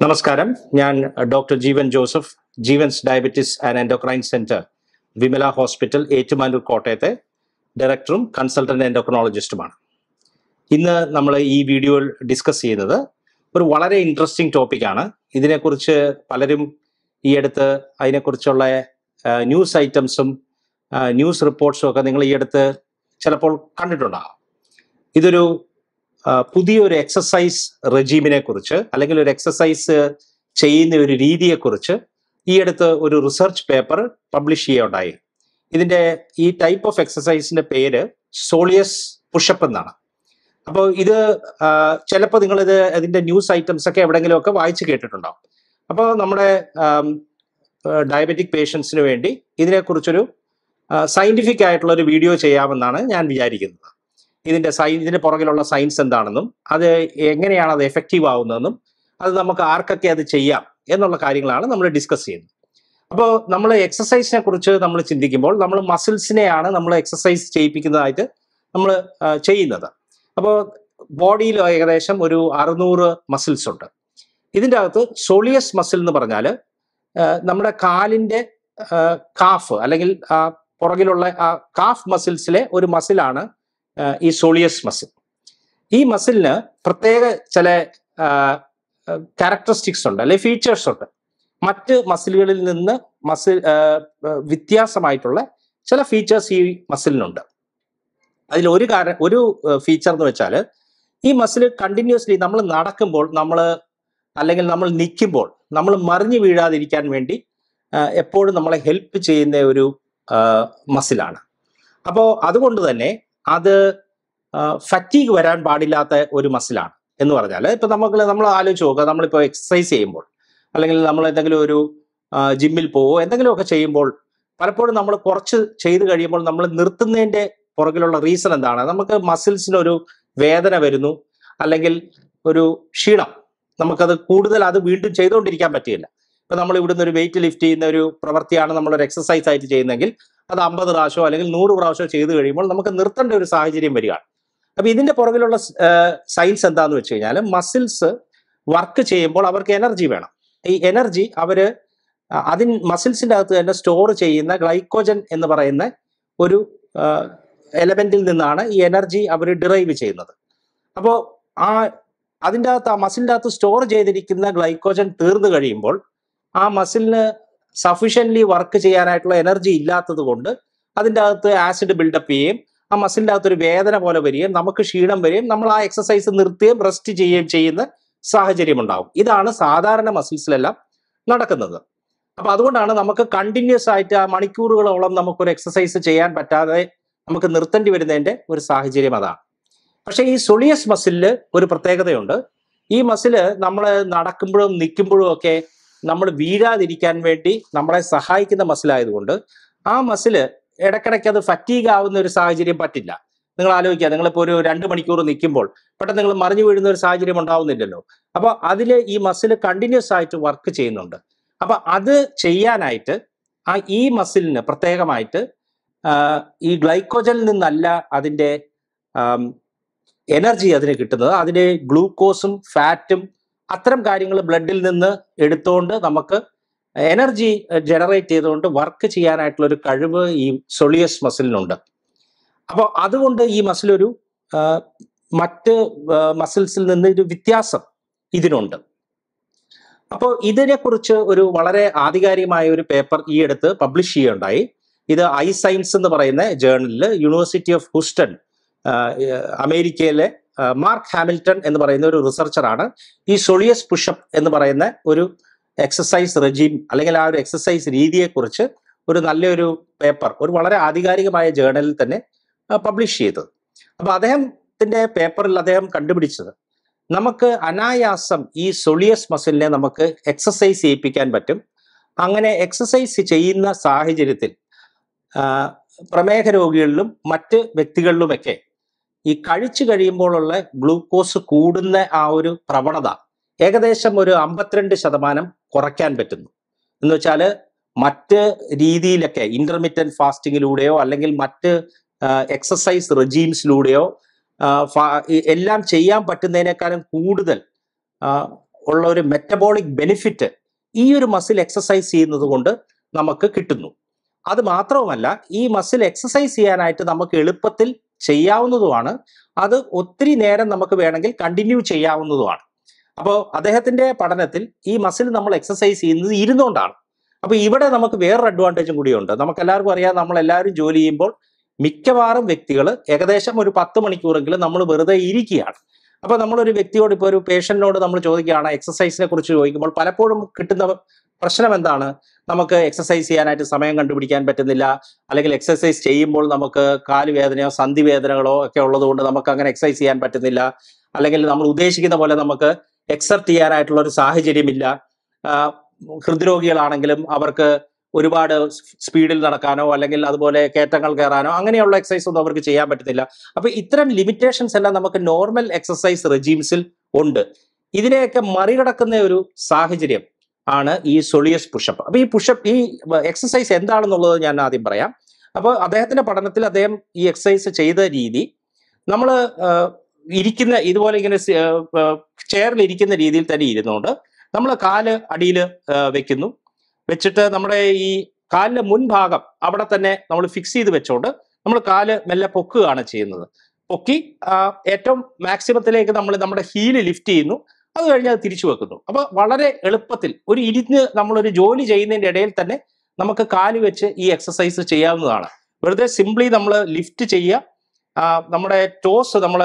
നമസ്കാരം ഞാൻ doctor Jeevan Joseph Jeevan's diabetes and endocrine centre Vimala hospital Ettumanoor കോട്ടയത്തെ ഡയറക്ടറും കൺസൾട്ടന്റ് എൻഡോക്രോളജിസ്റ്റുമാണ് ഇന്ന് നമ്മൾ ഈ വീഡിയോയിൽ ഡിസ്കസ് ചെയ്യുന്നത് ഒരു വളരെ ഇൻട്രസ്റ്റിംഗ് ടോപ്പിക്കാണ് ഇതിനെക്കുറിച്ച് പലരും ഈ അടുത്ത് അതിനെക്കുറിച്ചുള്ള ന്യൂസ് ഐറ്റംസും ന്യൂസ് റിപ്പോർട്ട്സും ഒക്കെ നിങ്ങൾ ഈ അടുത്ത് ചിലപ്പോൾ കണ്ടിട്ടുണ്ടാകും ഇതൊരു ആ, പുതിയൊരു എക്സസൈസ് റെജീമിനെ കുറിച്ച് അല്ലെങ്കിൽ ഒരു എക്സസൈസ് ചെയ്യുന്ന ഒരു രീതിയെക്കുറിച്ച് ഈ അടുത്ത് ഒരു റിസർച്ച് പേപ്പർ പബ്ലിഷ് ചെയ്യുകയുണ്ടായി ഇതിന്റെ ഈ ടൈപ്പ് ഓഫ് എക്സസൈസിന്റെ പേര് സോളിയസ് പുഷപ്പ് എന്നാണ് അപ്പോൾ ഇത് ചിലപ്പോൾ നിങ്ങൾ ഇത് അതിന്റെ ന്യൂസ് ഐറ്റംസ് ഒക്കെ എവിടെയെങ്കിലും ഒക്കെ വായിച്ചു കേട്ടിട്ടുണ്ടാവും അപ്പോൾ നമ്മുടെ ഡയബറ്റിക് പേഷ്യൻസിന് വേണ്ടി ഇതിനെക്കുറിച്ചൊരു സയന്റിഫിക് ആയിട്ടുള്ള ഒരു വീഡിയോ ചെയ്യാമെന്നാണ് ഞാൻ വിചാരിക്കുന്നത് ഇതിന്റെ സൈ ഇതിന്റെ പുറകിലുള്ള സയൻസ് എന്താണെന്നും അത് എങ്ങനെയാണ് അത് എഫക്റ്റീവ് ആവുന്നതെന്നും അത് നമുക്ക് ആർക്കൊക്കെ അത് ചെയ്യാം എന്നുള്ള കാര്യങ്ങളാണ് നമ്മൾ ഡിസ്കസ് ചെയ്യുന്നത് അപ്പോൾ നമ്മൾ എക്സസൈസിനെ കുറിച്ച് നമ്മൾ ചിന്തിക്കുമ്പോൾ നമ്മൾ മസിൽസിനെയാണ് നമ്മൾ എക്സസൈസ് ചെയ്യിപ്പിക്കുന്നതായിട്ട് നമ്മൾ ചെയ്യുന്നത് അപ്പോൾ ബോഡിയിൽ ഏകദേശം ഒരു അറുന്നൂറ് മസിൽസ് ഉണ്ട് ഇതിൻ്റെ അകത്ത് സോളിയസ് മസിൽ എന്ന് പറഞ്ഞാൽ നമ്മുടെ കാലിൻ്റെ കാഫ് അല്ലെങ്കിൽ ആ പുറകിലുള്ള ആ കാഫ് മസിൽസിലെ ഒരു മസിലാണ് ഈ സോളിയസ് മസിൽ ഈ മസിലിന് പ്രത്യേക ചില ക്യാരക്ടറിസ്റ്റിക്സ് ഉണ്ട് അല്ലെങ്കിൽ ഫീച്ചേഴ്സ് ഉണ്ട് മറ്റ് മസിലുകളിൽ നിന്ന് മസിൽ വ്യത്യാസമായിട്ടുള്ള ചില ഫീച്ചേഴ്സ് ഈ മസിലിനുണ്ട് അതിൽ ഒരു കാരണം ഒരു ഫീച്ചർ എന്ന് വെച്ചാൽ ഈ മസിൽ കണ്ടിന്യൂസ്ലി നമ്മൾ നടക്കുമ്പോൾ നമ്മൾ അല്ലെങ്കിൽ നമ്മൾ നിൽക്കുമ്പോൾ നമ്മൾ മറിഞ്ഞു വീഴാതിരിക്കാൻ വേണ്ടി ആ, എപ്പോഴും നമ്മളെ ഹെൽപ്പ് ചെയ്യുന്ന ഒരു മസിലാണ് അപ്പോൾ അതുകൊണ്ട് തന്നെ അത് ഫറ്റീഗ് വരാൻ പാടില്ലാത്ത ഒരു മസിലാണ് എന്ന് പറഞ്ഞാൽ ഇപ്പൊ നമുക്ക് നമ്മൾ ആലോചിച്ച് നോക്കുക നമ്മളിപ്പോൾ എക്സസൈസ് ചെയ്യുമ്പോൾ അല്ലെങ്കിൽ നമ്മൾ എന്തെങ്കിലും ഒരു ജിമ്മിൽ പോവോ എന്തെങ്കിലുമൊക്കെ ചെയ്യുമ്പോൾ പലപ്പോഴും നമ്മൾ കുറച്ച് ചെയ്ത് കഴിയുമ്പോൾ നമ്മൾ നിർത്തുന്നതിന്റെ പുറകിലുള്ള റീസൺ എന്താണ് നമുക്ക് മസിൽസിനൊരു വേദന വരുന്നു അല്ലെങ്കിൽ ഒരു ക്ഷീണം നമുക്കത് കൂടുതൽ അത് വീണ്ടും ചെയ്തുകൊണ്ടിരിക്കാൻ പറ്റില്ല ഇപ്പൊ നമ്മൾ ഇവിടുന്ന് ഒരു വെയിറ്റ് ലിഫ്റ്റ് ചെയ്യുന്ന ഒരു പ്രവൃത്തിയാണ് നമ്മൾ ഒരു എക്സസൈസ് ആയിട്ട് ചെയ്യുന്നതെങ്കിൽ അത് അമ്പത് പ്രാവശ്യമോ അല്ലെങ്കിൽ നൂറ് പ്രാവശ്യമോ ചെയ്ത് കഴിയുമ്പോൾ നമുക്ക് നിർത്തേണ്ട ഒരു സാഹചര്യം വരികയാണ് അപ്പൊ ഇതിന്റെ പുറകിലുള്ള സയൻസ് എന്താന്ന് വെച്ച് കഴിഞ്ഞാൽ മസിൽസ് വർക്ക് ചെയ്യുമ്പോൾ അവർക്ക് എനർജി വേണം ഈ എനർജി അവര് അതിൻ മസിൽസിന്റെ അകത്ത് തന്നെ സ്റ്റോർ ചെയ്യുന്ന ഗ്ലൈക്കോജൻ എന്ന് പറയുന്ന ഒരു എലമെന്റിൽ നിന്നാണ് ഈ എനർജി അവർ ഡിറൈവ് ചെയ്യുന്നത് അപ്പോൾ ആ അതിൻ്റെ അകത്ത് ആ മസിലിൻ്റെ അകത്ത് സ്റ്റോർ ചെയ്തിരിക്കുന്ന ഗ്ലൈക്കോജൻ തീർന്നു കഴിയുമ്പോൾ ആ മസിലിന് സഫീഷ്യൻ്റ്ലി വർക്ക് ചെയ്യാനായിട്ടുള്ള എനർജി ഇല്ലാത്തത് കൊണ്ട് അതിൻ്റെ അകത്ത് ആസിഡ് ബിൽഡപ്പ് ചെയ്യുകയും ആ മസിലിൻ്റെ അകത്ത് ഒരു വേദന പോലെ വരികയും നമുക്ക് ക്ഷീണം വരികയും നമ്മൾ ആ എക്സസൈസ് നിർത്തുകയും റെസ്റ്റ് ചെയ്യുകയും ചെയ്യുന്ന സാഹചര്യം ഉണ്ടാവും ഇതാണ് സാധാരണ മസിൽസിലെല്ലാം നടക്കുന്നത് അപ്പൊ അതുകൊണ്ടാണ് നമുക്ക് കണ്ടിന്യൂസ് ആയിട്ട് ആ മണിക്കൂറുകളോളം നമുക്കൊരു എക്സസൈസ് ചെയ്യാൻ പറ്റാതെ നമുക്ക് നിർത്തേണ്ടി വരുന്നതിന്റെ ഒരു സാഹചര്യം അതാണ് പക്ഷേ ഈ സൊളിയസ് മസിലില് ഒരു പ്രത്യേകതയുണ്ട് ഈ മസില് നമ്മൾ നടക്കുമ്പോഴും നിൽക്കുമ്പോഴും ഒക്കെ നമ്മൾ വീഴാതിരിക്കാൻ വേണ്ടി നമ്മളെ സഹായിക്കുന്ന മസിലായതുകൊണ്ട് ആ മസില് ഇടയ്ക്കിടയ്ക്ക് അത് ഫറ്റീഗ് ആവുന്ന ഒരു സാഹചര്യം പറ്റില്ല നിങ്ങൾ ആലോചിക്കുക നിങ്ങളിപ്പോൾ ഒരു രണ്ട് മണിക്കൂർ നിൽക്കുമ്പോൾ പെട്ടെന്ന് നിങ്ങൾ മറിഞ്ഞു വീഴുന്ന ഒരു സാഹചര്യം ഉണ്ടാവുന്നില്ലല്ലോ അപ്പൊ അതിൽ ഈ മസിൽ കണ്ടിന്യൂസ് ആയിട്ട് വർക്ക് ചെയ്യുന്നുണ്ട് അപ്പൊ അത് ചെയ്യാനായിട്ട് ആ ഈ മസിലിന് പ്രത്യേകമായിട്ട് ആ, ഈ ഗ്ലൈക്കോജനിൽ നിന്നല്ല അതിന്റെ എനർജി അതിന് കിട്ടുന്നത് അതിന് ഗ്ലൂക്കോസും ഫാറ്റും അത്തരം കാര്യങ്ങൾ ബ്ലഡിൽ നിന്ന് എടുത്തുകൊണ്ട് നമുക്ക് എനർജി ജനറേറ്റ് ചെയ്തുകൊണ്ട് വർക്ക് ചെയ്യാനായിട്ടുള്ള ഒരു കഴിവ് ഈ സൊളിയസ് മസിലിനുണ്ട് അപ്പോൾ അതുകൊണ്ട് ഈ മസിൽ ഒരു ആ, മറ്റ് മസിൽസിൽ നിന്ന് ഒരു വ്യത്യാസം ഇതിനുണ്ട് അപ്പോൾ ഇതിനെക്കുറിച്ച് ഒരു വളരെ ആധികാരികമായ ഒരു പേപ്പർ ഈ അടുത്ത് പബ്ലിഷ് ചെയ്യുകയുണ്ടായി ഇത് ഐ സയൻസ് എന്ന് പറയുന്ന ജേർണലിൽ യൂണിവേഴ്സിറ്റി ഓഫ് ഹൂസ്റ്റൺ ആ, അമേരിക്കയിലെ ആ, മാർക്ക് ഹാമിൽട്ടൺ എന്ന് പറയുന്ന ഒരു റിസർച്ചറാണ് ഈ സൊളിയസ് പുഷപ്പ് എന്ന് പറയുന്ന ഒരു എക്സസൈസ് റെജീം അല്ലെങ്കിൽ ആ ഒരു എക്സസൈസ് രീതിയെക്കുറിച്ച് ഒരു നല്ലൊരു പേപ്പർ ഒരു വളരെ ആധികാരികമായ ജേർണലിൽ തന്നെ പബ്ലിഷ് ചെയ്തത് അപ്പൊ അദ്ദേഹത്തിന്റെ പേപ്പറിൽ അദ്ദേഹം കണ്ടുപിടിച്ചത് നമുക്ക് അനായാസം ഈ സൊളിയസ് മസിലിനെ നമുക്ക് എക്സസൈസ് ചെയ്യിപ്പിക്കാൻ പറ്റും അങ്ങനെ എക്സസൈസ് ചെയ്യുന്ന സാഹചര്യത്തിൽ ആ, പ്രമേഹ രോഗികളിലും മറ്റ് വ്യക്തികളിലുമൊക്കെ ഈ കഴിച്ചു കഴിയുമ്പോഴുള്ള ഗ്ലൂക്കോസ് കൂടുന്ന ആ ഒരു പ്രവണത ഏകദേശം ഒരു അമ്പത്തിരണ്ട് ശതമാനം കുറയ്ക്കാൻ പറ്റുന്നു എന്ന് വെച്ചാൽ മറ്റ് രീതിയിലൊക്കെ ഇന്റർമീഡിയറ്റ് ഫാസ്റ്റിങ്ങിലൂടെയോ അല്ലെങ്കിൽ മറ്റ് എക്സസൈസ് റെജീംസിലൂടെയോ ആ, ഫാ- ഈ എല്ലാം ചെയ്യാൻ പറ്റുന്നതിനേക്കാളും കൂടുതൽ ആ, ഉള്ള ഒരു മെറ്റബോളിക് ബെനിഫിറ്റ് ഈ ഒരു മസിൽ എക്സസൈസ് ചെയ്യുന്നത് കൊണ്ട് നമുക്ക് കിട്ടുന്നു അത് മാത്രവുമല്ല ഈ മസിൽ എക്സസൈസ് ചെയ്യാനായിട്ട് നമുക്ക് എളുപ്പത്തിൽ ചെയ്യാവുന്നതുമാണ് അത് ഒത്തിരി നേരം നമുക്ക് വേണമെങ്കിൽ കണ്ടിന്യൂ ചെയ്യാവുന്നതുമാണ് അപ്പോൾ അദ്ദേഹത്തിന്റെ പഠനത്തിൽ ഈ മസിൽ നമ്മൾ എക്സസൈസ് ചെയ്യുന്നത് ഇരുന്നുകൊണ്ടാണ് അപ്പൊ ഇവിടെ നമുക്ക് വേറൊരു അഡ്വാൻറ്റേജും കൂടിയുണ്ട് നമുക്ക് എല്ലാവർക്കും അറിയാം നമ്മൾ എല്ലാവരും ജോലി ചെയ്യുമ്പോൾ മിക്കവാറും വ്യക്തികൾ ഏകദേശം ഒരു പത്ത് മണിക്കൂറെങ്കിലും നമ്മൾ വെറുതെ ഇരിക്കുകയാണ് അപ്പൊ നമ്മളൊരു വ്യക്തിയോട് ഇപ്പോൾ ഒരു പേഷ്യന്റിനോട് നമ്മൾ ചോദിക്കുകയാണ് എക്സസൈസിനെ കുറിച്ച് ചോദിക്കുമ്പോൾ പലപ്പോഴും കിട്ടുന്ന പ്രശ്നം എന്താണ് നമുക്ക് എക്സസൈസ് ചെയ്യാനായിട്ട് സമയം കണ്ടുപിടിക്കാൻ പറ്റുന്നില്ല അല്ലെങ്കിൽ എക്സസൈസ് ചെയ്യുമ്പോൾ നമുക്ക് കാലുവേദനയോ സന്ധി വേദനകളോ ഒക്കെ ഉള്ളതുകൊണ്ട് നമുക്ക് അങ്ങനെ എക്സസൈസ് ചെയ്യാൻ പറ്റുന്നില്ല അല്ലെങ്കിൽ നമ്മൾ ഉദ്ദേശിക്കുന്ന പോലെ നമുക്ക് എക്സർട്ട് ചെയ്യാനായിട്ടുള്ള ഒരു സാഹചര്യമില്ല ആ, ഹൃദ്രോഗികളാണെങ്കിലും അവർക്ക് ഒരുപാട് സ്പീഡിൽ നടക്കാനോ അല്ലെങ്കിൽ അതുപോലെ കയറ്റങ്ങൾ കയറാനോ അങ്ങനെയുള്ള എക്സസൈസ് ഒന്നും അവർക്ക് ചെയ്യാൻ പറ്റുന്നില്ല അപ്പൊ ഇത്തരം ലിമിറ്റേഷൻസ് എല്ലാം നമുക്ക് നോർമൽ എക്സസൈസ് റെജീംസിൽ ഉണ്ട് ഇതിനെയൊക്കെ മറികടക്കുന്ന ഒരു സാഹചര്യം ആണ് ഈ സൊളിയസ് പുഷപ്പ് അപ്പൊ ഈ പുഷപ്പ് ഈ എക്സസൈസ് എന്താണെന്നുള്ളത് ഞാൻ ആദ്യം പറയാം അപ്പോൾ അദ്ദേഹത്തിന്റെ പഠനത്തിൽ അദ്ദേഹം ഈ എക്സസൈസ് ചെയ്ത രീതി നമ്മൾ ഇരിക്കുന്ന ഇതുപോലെ ഇങ്ങനെ ചെയറിൽ ഇരിക്കുന്ന രീതിയിൽ തന്നെ ഇരുന്നുകൊണ്ട് നമ്മൾ കാല് അടിയിൽ വെക്കുന്നു വെച്ചിട്ട് നമ്മുടെ ഈ കാലിന്റെ മുൻഭാഗം അവിടെ തന്നെ നമ്മൾ ഫിക്സ് ചെയ്ത് വെച്ചോണ്ട് നമ്മൾ കാല് മെല്ലെ പൊക്കുകയാണ് ചെയ്യുന്നത് പൊക്കി ആ, ഏറ്റവും മാക്സിമത്തിലേക്ക് നമ്മൾ നമ്മുടെ ഹീല് ലിഫ്റ്റ് ചെയ്യുന്നു അത് കഴിഞ്ഞ് അത് തിരിച്ചു വെക്കുന്നു അപ്പൊ വളരെ എളുപ്പത്തിൽ ഒരു ഇരുന്ന് നമ്മളൊരു ജോലി ചെയ്യുന്നതിന്റെ ഇടയിൽ തന്നെ നമുക്ക് കാല് വെച്ച് ഈ എക്സസൈസ് ചെയ്യാവുന്നതാണ് വെറുതെ സിംപ്ലി നമ്മൾ ലിഫ്റ്റ് ചെയ്യുക ആ, നമ്മുടെ ടോസ് നമ്മളെ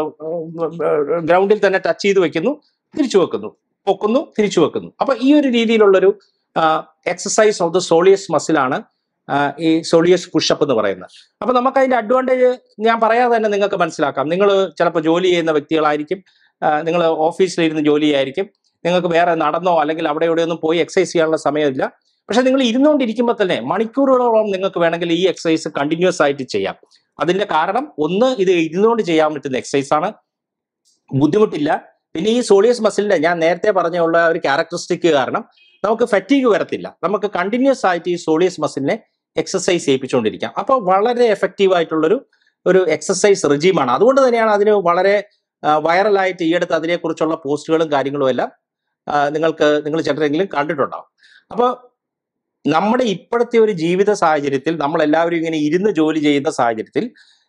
ഗ്രൗണ്ടിൽ തന്നെ ടച്ച് ചെയ്ത് വെക്കുന്നു തിരിച്ചു വെക്കുന്നു പൊക്കുന്നു തിരിച്ചു വെക്കുന്നു അപ്പൊ ഈ ഒരു രീതിയിലുള്ളൊരു എക്സസൈസ് ഓഫ് ദ സോളിയസ് മസിലാണ് ഈ സോളിയസ് പുഷപ്പ് എന്ന് പറയുന്നത് അപ്പൊ നമുക്ക് അതിന്റെ അഡ്വാൻറ്റേജ് ഞാൻ പറയാതെ തന്നെ നിങ്ങൾക്ക് മനസ്സിലാക്കാം നിങ്ങൾ ചിലപ്പോൾ ജോലി ചെയ്യുന്ന വ്യക്തികളായിരിക്കും നിങ്ങൾ ഓഫീസിലിരുന്ന് ജോലി ചെയ്യായിരിക്കും നിങ്ങൾക്ക് വേറെ നടന്നോ അല്ലെങ്കിൽ അവിടെ ഇവിടെ ഒന്നും പോയി എക്സസൈസ് ചെയ്യാനുള്ള സമയമില്ല പക്ഷെ നിങ്ങൾ ഇരുന്നുകൊണ്ടിരിക്കുമ്പോൾ തന്നെ മണിക്കൂറുകളോളം നിങ്ങൾക്ക് വേണമെങ്കിൽ ഈ എക്സസൈസ് കണ്ടിന്യൂസ് ആയിട്ട് ചെയ്യാം അതിന്റെ കാരണം ഒന്ന് ഇത് ഇരുന്നുകൊണ്ട് ചെയ്യാൻ പറ്റുന്ന എക്സസൈസ് ആണ് ബുദ്ധിമുട്ടില്ല പിന്നെ ഈ സോളിയസ് മസിലിന്റെ ഞാൻ നേരത്തെ പറഞ്ഞുള്ള ഒരു ക്യാരക്ടറിസ്റ്റിക് കാരണം നമുക്ക് ഫറ്റീഗ് വരത്തില്ല നമുക്ക് കണ്ടിന്യൂസ് ആയിട്ട് ഈ സോളിയസ് മസിലിനെ എക്സസൈസ് ചെയ്യിപ്പിച്ചുകൊണ്ടിരിക്കാം അപ്പോൾ വളരെ എഫക്റ്റീവ് ആയിട്ടുള്ളൊരു ഒരു എക്സസൈസ് റിജീമാണ് അതുകൊണ്ട് തന്നെയാണ് അതിന് വളരെ വൈറലായിട്ട് ഈയടുത്ത് അതിനെക്കുറിച്ചുള്ള പോസ്റ്റുകളും കാര്യങ്ങളും എല്ലാം ആ, നിങ്ങൾക്ക് നിങ്ങൾ ചിലരെങ്കിലും കണ്ടിട്ടുണ്ടാവും അപ്പോൾ നമ്മുടെ ഇപ്പോഴത്തെ ഒരു ജീവിത സാഹചര്യത്തിൽ നമ്മൾ എല്ലാവരും ഇങ്ങനെ ഇരുന്ന് ജോലി ചെയ്യുന്ന സാഹചര്യത്തിൽ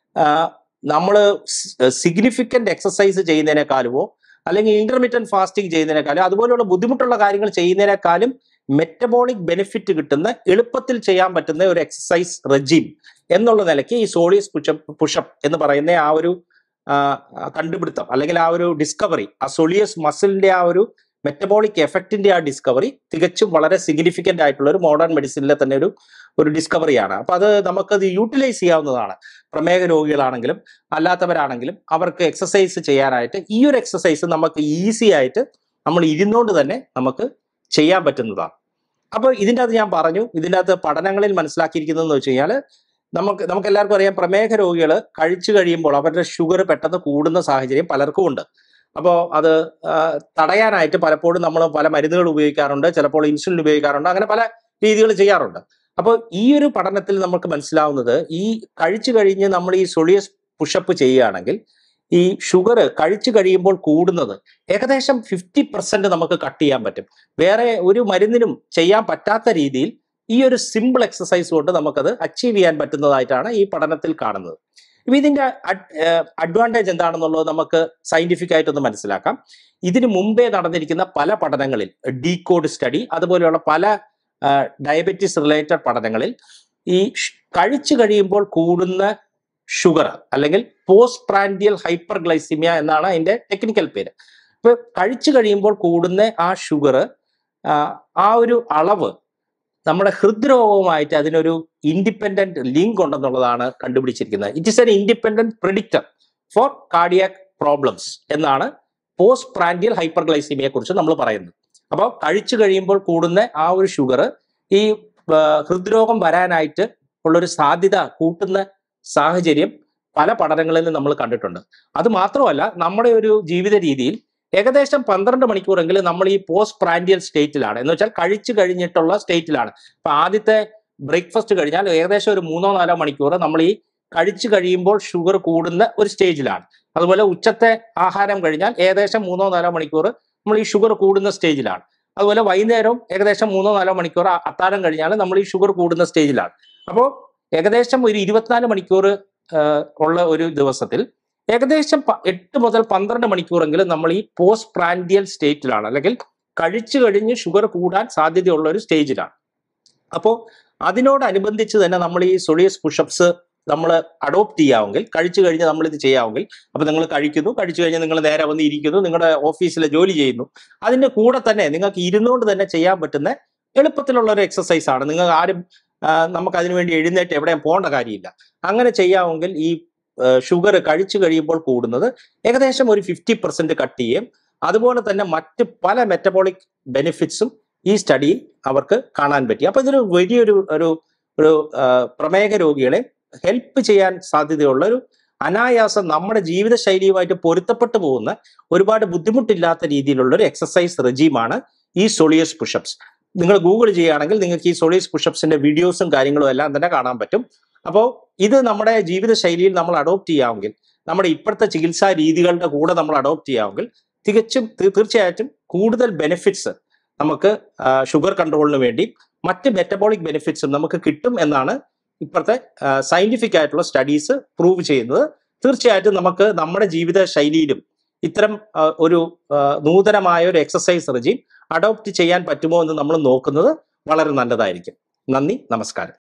നമ്മൾ സിഗ്നിഫിക്കന്റ് എക്സസൈസ് ചെയ്യുന്നതിനേക്കാളുമോ അല്ലെങ്കിൽ ഇന്റർമീഡിയറ്റ് ഫാസ്റ്റിംഗ് ചെയ്യുന്നതിനേക്കാളും അതുപോലെയുള്ള ബുദ്ധിമുട്ടുള്ള കാര്യങ്ങൾ ചെയ്യുന്നതിനേക്കാളും മെറ്റബോളിക് ബെനിഫിറ്റ് കിട്ടുന്ന എളുപ്പത്തിൽ ചെയ്യാൻ പറ്റുന്ന ഒരു എക്സസൈസ് റെജീം എന്നുള്ള നിലയ്ക്ക് ഈ സോളിയസ് പുഷപ്പ് പുഷപ്പ് എന്ന് പറയുന്ന ആ ഒരു ആ, ആ കണ്ടുപിടുത്തം അല്ലെങ്കിൽ ആ ഒരു ഡിസ്കവറി ആ സോളിയസ് മസിലിന്റെ ആ ഒരു മെറ്റബോളിക് എഫക്റ്റിന്റെ ആ ഡിസ്കവറി തികച്ചും വളരെ സിഗ്നിഫിക്കന്റ് ആയിട്ടുള്ള ഒരു മോഡേൺ മെഡിസിനിലെ തന്നെ ഒരു ഒരു ഡിസ്കവറിയാണ് അപ്പൊ അത് നമുക്കത് യൂട്ടിലൈസ് ചെയ്യാവുന്നതാണ് പ്രമേഹ രോഗികളാണെങ്കിലും അല്ലാത്തവരാണെങ്കിലും അവർക്ക് എക്സസൈസ് ചെയ്യാനായിട്ട് ഈ ഒരു എക്സസൈസ് നമുക്ക് ഈസി ആയിട്ട് നമ്മൾ ഇരുന്നുകൊണ്ട് തന്നെ നമുക്ക് ചെയ്യാൻ പറ്റുന്നതാണ് അപ്പൊ ഇതിൻ്റെ അകത്ത് ഞാൻ പറഞ്ഞു ഇതിൻ്റെ അകത്ത് പഠനങ്ങളിൽ മനസ്സിലാക്കിയിരിക്കുന്നതെന്ന് വെച്ച് കഴിഞ്ഞാൽ നമുക്ക് നമുക്ക് എല്ലാവർക്കും അറിയാം പ്രമേഹ രോഗികൾ കഴിച്ചു കഴിയുമ്പോൾ അവരുടെ ഷുഗർ പെട്ടെന്ന് കൂടുന്ന സാഹചര്യം പലർക്കും ഉണ്ട് അപ്പോൾ അത് ആ, തടയാനായിട്ട് പലപ്പോഴും നമ്മൾ പല മരുന്നുകൾ ഉപയോഗിക്കാറുണ്ട് ചിലപ്പോൾ ഇൻസുലിൻ ഉപയോഗിക്കാറുണ്ട് അങ്ങനെ പല രീതികൾ ചെയ്യാറുണ്ട് അപ്പോൾ ഈ ഒരു പഠനത്തിൽ നമുക്ക് മനസ്സിലാവുന്നത് ഈ കഴിച്ചു കഴിഞ്ഞ് നമ്മൾ ഈ സൊളിയസ് പുഷപ്പ് ചെയ്യുകയാണെങ്കിൽ ഈ ഷുഗർ കഴിച്ചു കഴിയുമ്പോൾ കൂടുന്നത് ഏകദേശം ഫിഫ്റ്റി പെർസെന്റ് നമുക്ക് കട്ട് ചെയ്യാൻ പറ്റും വേറെ ഒരു മരുന്നിനും ചെയ്യാൻ പറ്റാത്ത രീതിയിൽ ഈ ഒരു സിമ്പിൾ എക്സസൈസ് കൊണ്ട് നമുക്കത് അച്ചീവ് ചെയ്യാൻ പറ്റുന്നതായിട്ടാണ് ഈ പഠനത്തിൽ കാണുന്നത് ഇപ്പൊ ഇതിന്റെ അഡ്വാൻറ്റേജ് എന്താണെന്നുള്ളത് നമുക്ക് സയന്റിഫിക് ആയിട്ടൊന്ന് മനസ്സിലാക്കാം ഇതിനു മുമ്പേ നടന്നിരിക്കുന്ന പല പഠനങ്ങളിൽ ഡീകോഡ് സ്റ്റഡി അതുപോലെയുള്ള പല ഡയബറ്റീസ് റിലേറ്റഡ് പഠനങ്ങളിൽ ഈ ഷ്- കഴിച്ചു കഴിയുമ്പോൾ കൂടുന്ന ഷുഗർ അല്ലെങ്കിൽ പോസ്റ്റ് പ്രാൻഡിയൽ ഹൈപ്പർ ഗ്ലൈസിമിയ എന്നാണ് അതിന്റെ ടെക്നിക്കൽ പേര് ഇപ്പൊ കഴിച്ചു കഴിയുമ്പോൾ കൂടുന്ന ആ ഷുഗർ ആ ഒരു അളവ് നമ്മുടെ ഹൃദ്രോഗവുമായിട്ട് അതിനൊരു ഇൻഡിപെൻഡന്റ് ലിങ്ക് ഉണ്ടെന്നുള്ളതാണ് കണ്ടുപിടിച്ചിരിക്കുന്നത് it is an independent predictor for cardiac problems എന്നാണ് പോസ്റ്റ് പ്രാൻഡിയൽ ഹൈപ്പർ ഗ്ലൈസിമിയെ കുറിച്ച് നമ്മൾ പറയുന്നത് അപ്പോൾ കഴിച്ചു കഴിയുമ്പോൾ കൂടുന്ന ആ ഒരു ഷുഗർ ഈ ആ, ഹൃദ്രോഗം വരാനായിട്ട് ഉള്ളൊരു സാധ്യത കൂട്ടുന്ന സാഹചര്യം പല പഠനങ്ങളിലും നമ്മൾ കണ്ടിട്ടുണ്ട് അത് മാത്രമല്ല നമ്മുടെ ഒരു ജീവിത രീതിയിൽ ഏകദേശം പന്ത്രണ്ട് മണിക്കൂറെങ്കിലും നമ്മൾ ഈ പോസ്റ്റ് പ്രാൻഡിയൽ സ്റ്റേറ്റിലാണ് എന്ന് വെച്ചാൽ കഴിച്ചു കഴിഞ്ഞിട്ടുള്ള സ്റ്റേറ്റിലാണ് ഇപ്പൊ ആദ്യത്തെ ബ്രേക്ക്ഫാസ്റ്റ് കഴിഞ്ഞാൽ ഏകദേശം ഒരു മൂന്നോ നാലോ മണിക്കൂർ നമ്മൾ ഈ കഴിച്ചു കഴിയുമ്പോൾ ഷുഗർ കൂടുന്ന ഒരു സ്റ്റേജിലാണ് അതുപോലെ ഉച്ചത്തെ ആഹാരം കഴിഞ്ഞാൽ ഏകദേശം മൂന്നോ നാലോ മണിക്കൂർ നമ്മൾ ഈ ഷുഗർ കൂടുന്ന സ്റ്റേജിലാണ് അതുപോലെ വൈകുന്നേരം ഏകദേശം മൂന്നോ നാലോ മണിക്കൂർ അ- അത്താഴം കഴിഞ്ഞാൽ നമ്മൾ ഈ ഷുഗർ കൂടുന്ന സ്റ്റേജിലാണ് അപ്പോൾ ഏകദേശം ഒരു ഇരുപത്തിനാല് മണിക്കൂർ ആഹ്, ഉള്ള ഒരു ദിവസത്തിൽ ഏകദേശം പ- എട്ട് മുതൽ പന്ത്രണ്ട് മണിക്കൂറെങ്കിലും നമ്മൾ ഈ പോസ്റ്റ് പ്രാൻഡിയൽ സ്റ്റേറ്റിലാണ് അല്ലെങ്കിൽ കഴിച്ചു കഴിഞ്ഞ് ഷുഗർ കൂടാൻ സാധ്യതയുള്ള ഒരു സ്റ്റേജിലാണ് അപ്പോൾ അതിനോടനുബന്ധിച്ച് തന്നെ നമ്മൾ ഈ സൊളിയസ് പുഷപ്സ് നമ്മൾ അഡോപ്റ്റ് ചെയ്യാമെങ്കിൽ കഴിച്ചു കഴിഞ്ഞ് നമ്മൾ ഇത് ചെയ്യാമെങ്കിൽ അപ്പൊ നിങ്ങൾ കഴിക്കുന്നു കഴിച്ചു കഴിഞ്ഞ് നിങ്ങൾ നേരെ വന്ന് ഇരിക്കുന്നു നിങ്ങളുടെ ഓഫീസിലെ ജോലി ചെയ്യുന്നു അതിന്റെ കൂടെ തന്നെ നിങ്ങൾക്ക് ഇരുന്നുകൊണ്ട് തന്നെ ചെയ്യാൻ പറ്റുന്ന എളുപ്പത്തിലുള്ള ഒരു എക്സസൈസ് ആണ് നിങ്ങൾ ആരും ആ, നമുക്ക് അതിനു വേണ്ടി എഴുന്നേറ്റ് എവിടെയും പോകേണ്ട കാര്യമില്ല അങ്ങനെ ചെയ്യാമെങ്കിൽ ഈ ഷുഗർ കഴിച്ചു കഴിയുമ്പോൾ കൂടുന്നത് ഏകദേശം ഒരു ഫിഫ്റ്റി പെർസെന്റ് കട്ട് ചെയ്യും അതുപോലെ തന്നെ മറ്റ് പല മെറ്റബോളിക് ബെനിഫിറ്റ്സും ഈ സ്റ്റഡിയിൽ അവർക്ക് കാണാൻ പറ്റി അപ്പൊ ഇതൊരു വലിയൊരു ഒരു ഒരു ആ, പ്രമേഹ രോഗികളെ ഹെൽപ്പ് ചെയ്യാൻ സാധ്യതയുള്ള ഒരു അനായാസം നമ്മുടെ ജീവിതശൈലിയുമായിട്ട് പൊരുത്തപ്പെട്ടു പോകുന്ന ഒരുപാട് ബുദ്ധിമുട്ടില്ലാത്ത രീതിയിലുള്ള ഒരു എക്സസൈസ് റെജീമാണ് ഈ സൊളിയസ് പുഷപ്സ് നിങ്ങൾ ഗൂഗിൾ ചെയ്യുകയാണെങ്കിൽ നിങ്ങൾക്ക് ഈ സൊളിയസ് പുഷപ്സിന്റെ വീഡിയോസും കാര്യങ്ങളും എല്ലാം തന്നെ കാണാൻ പറ്റും അപ്പോൾ ഇത് നമ്മുടെ ജീവിതശൈലിയിൽ നമ്മൾ അഡോപ്റ്റ് ചെയ്യാമെങ്കിൽ നമ്മുടെ ഇപ്പോഴത്തെ ചികിത്സാ രീതികളുടെ കൂടെ നമ്മൾ അഡോപ്റ്റ് ചെയ്യാമെങ്കിൽ തികച്ചും തീ- തീർച്ചയായിട്ടും കൂടുതൽ ബെനിഫിറ്റ്സ് നമുക്ക് ഷുഗർ കൺട്രോളിന് വേണ്ടി മറ്റ് മെറ്റബോളിക് ബെനിഫിറ്റ്സും നമുക്ക് കിട്ടും എന്നാണ് ഇപ്പോഴത്തെ സയന്റിഫിക് ആയിട്ടുള്ള സ്റ്റഡീസ് പ്രൂവ് ചെയ്യുന്നത് തീർച്ചയായിട്ടും നമുക്ക് നമ്മുടെ ജീവിത ശൈലിയിലും ഇത്തരം ആ, ഒരു ആ, നൂതനമായ ഒരു എക്സസൈസ് റെജീം അഡോപ്റ്റ് ചെയ്യാൻ പറ്റുമോ എന്ന് നമ്മൾ നോക്കുന്നത് വളരെ നല്ലതായിരിക്കും നന്ദി നമസ്കാരം